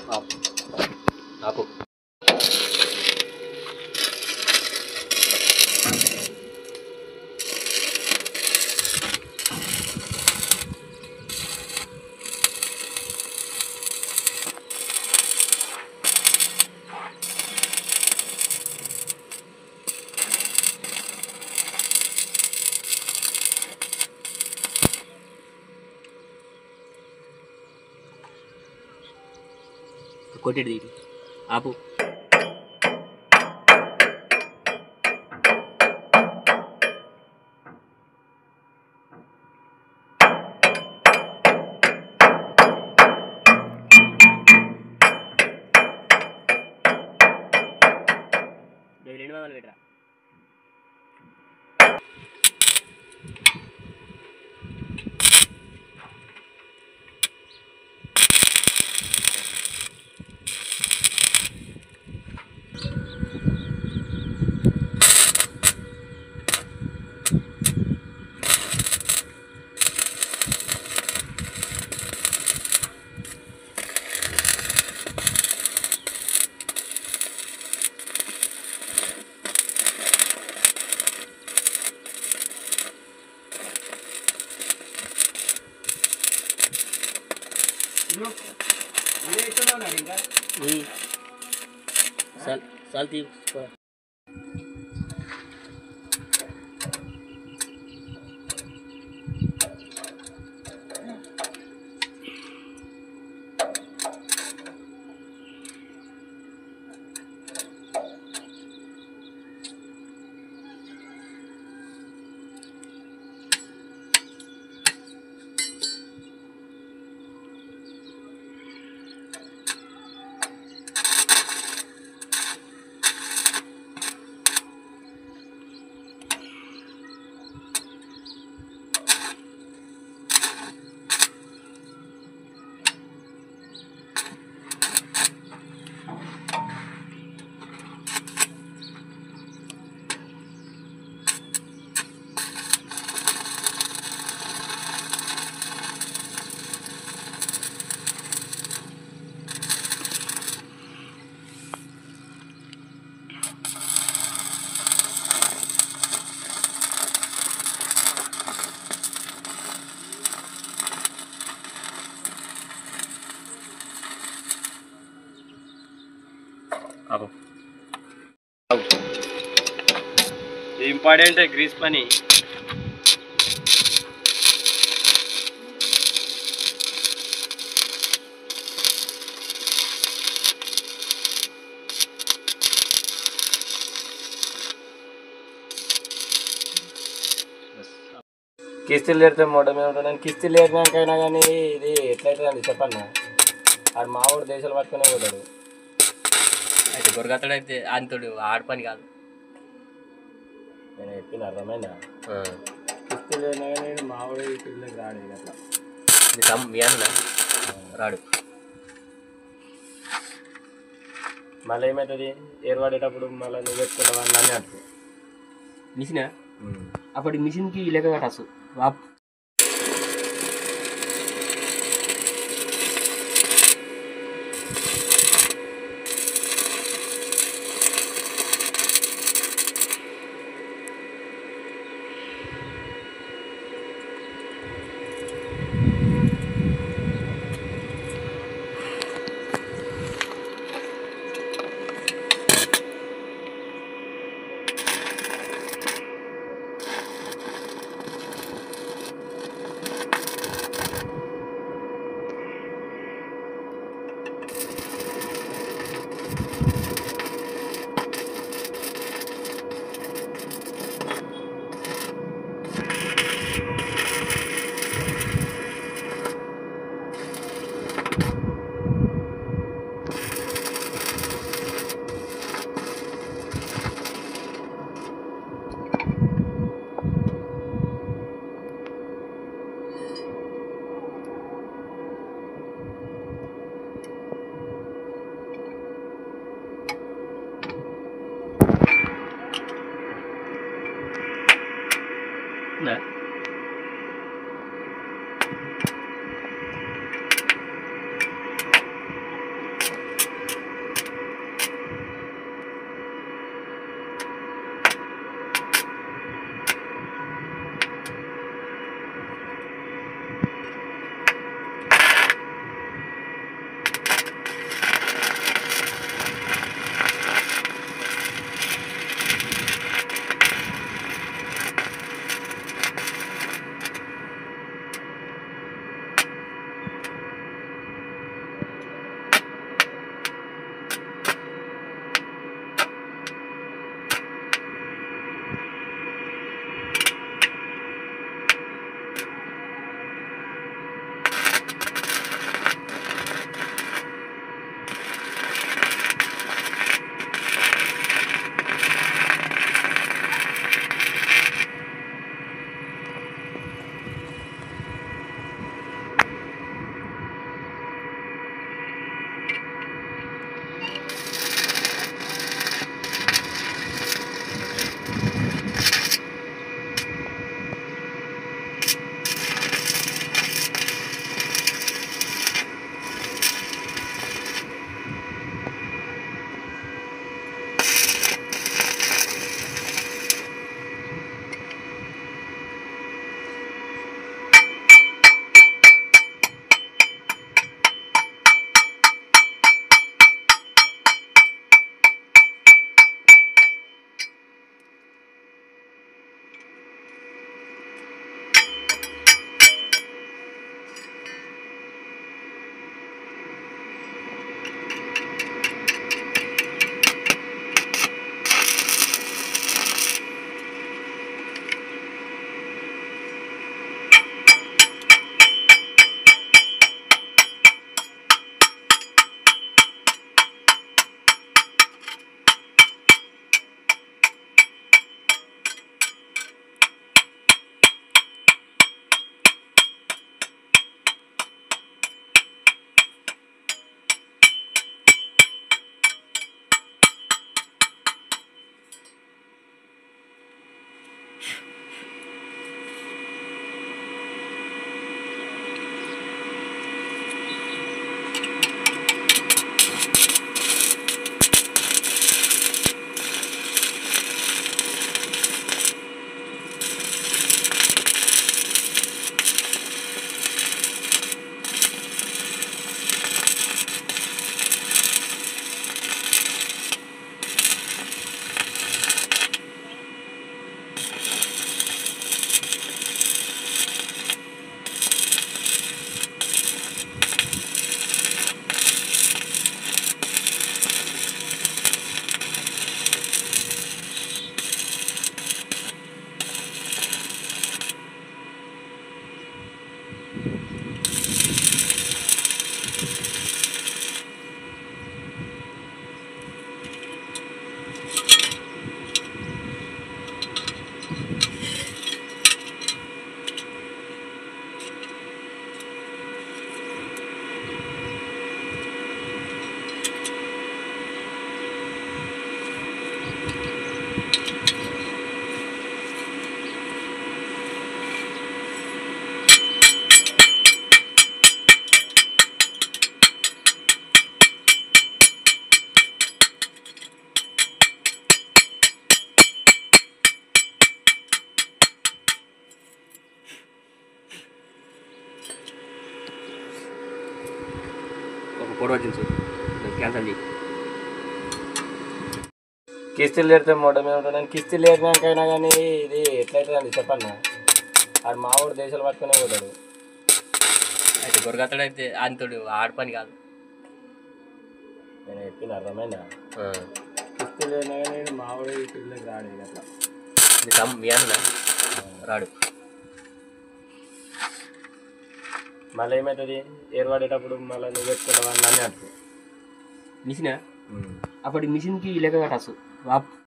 ఆపు ఆపు కొట్టేది ఇది ఆపు ఇది రెండు వందలు పెట్టరా సాల్ సాల్ తీసుకో ఆపు ఇంపార్టెంట్ గ్రీస్ పని కిస్తీలు లేడితే మొట్ట మీద ఉంటాను కిస్తీలు లేడినాకైనా కానీ ఇది ఎట్లయితుందండి చెప్పన్నా ఆడు మావాడు దేశాలు పట్టుకునే పోతాడు అయితే గొరగత్తడు అయితే అంతడు ఆడ పని కాదు నేను చెప్పిన అర్థమైనా కిస్తీలు లేడినా కానీ మావాడు ఈ పిల్లకి రాడు ఇక అట్లా మీ తమ్ మీ అన్న రాడు మళ్ళీ ఏమవుతుంది ఏర్పడేటప్పుడు మళ్ళీ నువ్వు పెట్టుకుంటావా అని నన్ను అంటుంది మిషన్ అప్పటి మిషన్కి లెక్క కట్టచ్చు పొడవచ్చించు క్యాన్సల్ చేయి కిస్తీలు లేడితే మొడ మీద ఉంటాను కిస్తీలు లేడినాకైనా కానీ ఇది ఎట్లయితుందండి చెప్పన్నా ఆడు మావాడు దేశాలు పట్టుకునే పోతాడు అయితే గొరగతడు అయితే అంతడు ఆడ పని కాదు నేను చెప్పిన అర్థమైందా కిస్తీలు లేడినా కానీ మావాడు ఈ పిల్లకి రాడు ఇక అట్లా మీ తమ్ మీ అన్న రాడు మళ్ళీ ఏమవుతుంది ఏర్పడేటప్పుడు మళ్ళీ నువ్వు పెట్టుకుంటావు అని అని అంటారు మిషన్ అప్పటి మిషన్కి లెక్క కట్టచ్చు